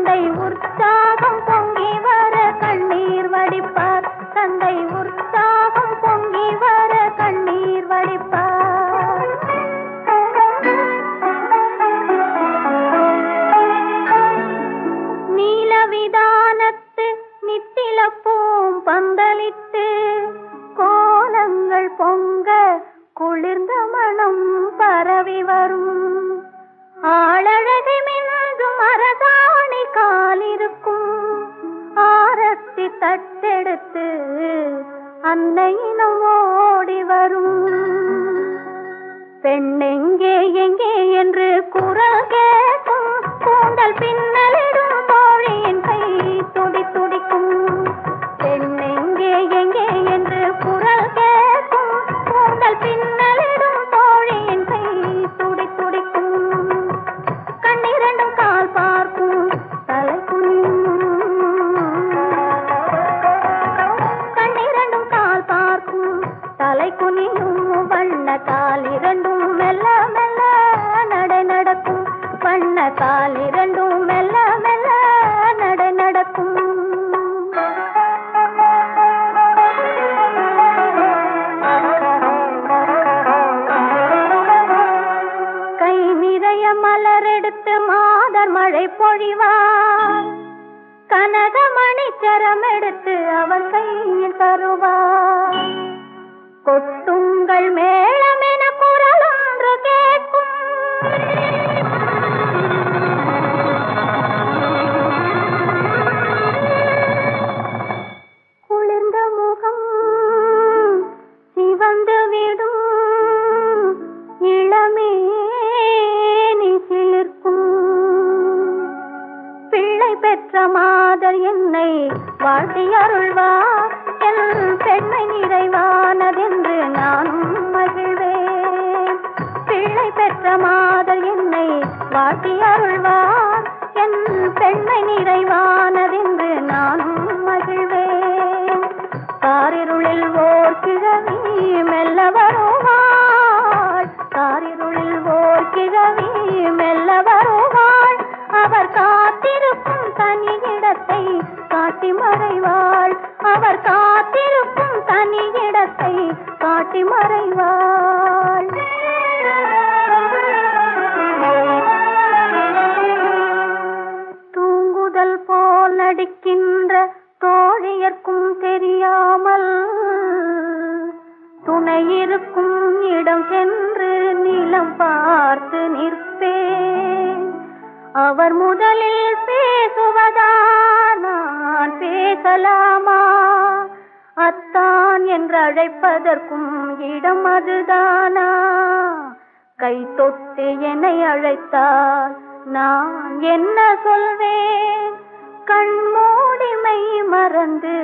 தந்தை உற்சாகம் பொங்கி வர கண்ணீர் வடிப்பார் தந்தை உற்சாகம் பொங்கி வர கண்ணீர் வடிப்பார் நீலவிதானத்து நித்திலப்பூம் பந்தலிட்டு கோலங்கள் பொங்க குளிர்ந்த மனம் பரவி வரும் ஆளழகை மின்றும் அரசாணி காலிருக்கும் ஆரத்தி தட்டெடுத்து அன்னையினம் ஓடி வரும் பெண்ணெங்கே எங்கே என்று குரல் கேட்கும் கூந்தல் பின்னலிடும் தோழியின் கை துடி துடிக்கும் பெண்ணெங்கே எங்கே என்று குரல் கேட்கும் கூந்தல் பின்னலிடும் தோழியின் கை துடி துடிக்கும் கண்ணிரண்டும் கால் பார்க்கும் தலை குனியும் கண்ணிரண்டும் கால் பார்க்கும் தலை குனியும் வண்ண கால் இரண்டும் மெல்ல மெல்ல நடை நடக்கும் வண்ண கால் இரண்டும் மெல்ல மெல்ல நடை நடக்கும் கை நிறைய மலர் எடுத்து மாதர் மழை பொழிவார் கனகமணி சரம் எடுத்து அவர் கையில் தருவார் கொட்டுங்கள் மேளமென குரல் ஒன்று கேட்கும் குளிர்ந்த முகம் சிவந்து விடும் இளமேனி சிலிர்க்கும் பிள்ளை பெற்ற மாதர் என்னை வாழ்த்தி அருள்வார் என் பெண்மை நிறைவானதென்று நானும் மகிழ்வேன் பிள்ளை பெற்ற மாதர் என்னை வாழ்த்தி அருள்வார் என் பெண்மை நிறைவானதென்று நானும் மகிழ்வேன் காரிருளில் ஓர் கிழவி மெல்ல வருவாள் காரிருளில் ஓர் கிழவி மெல்ல வருவாள் அவர் காத்திருக்கும் தனி இடத்தை காட்டி மறைவாள் அவர் காத்திருக்கும் தனி இடத்தை காட்டி மறைவாள் தூங்குதல் போல் நடிக்கின்ற தோழியர்க்கும் தெரியாமல் துணை இருக்கும் இடம் சென்று நிலம் பார்த்து நிற்பேன் அவர் முதலில் பேசுவதா நான் பேசலாமா அத்தான் என்று அழைப்பதற்கும் இடம் அதுதானா கை தொட்டு என்னை அழைத்தால் நான் என்ன சொல்வேன் கண்மூடிமை மறந்து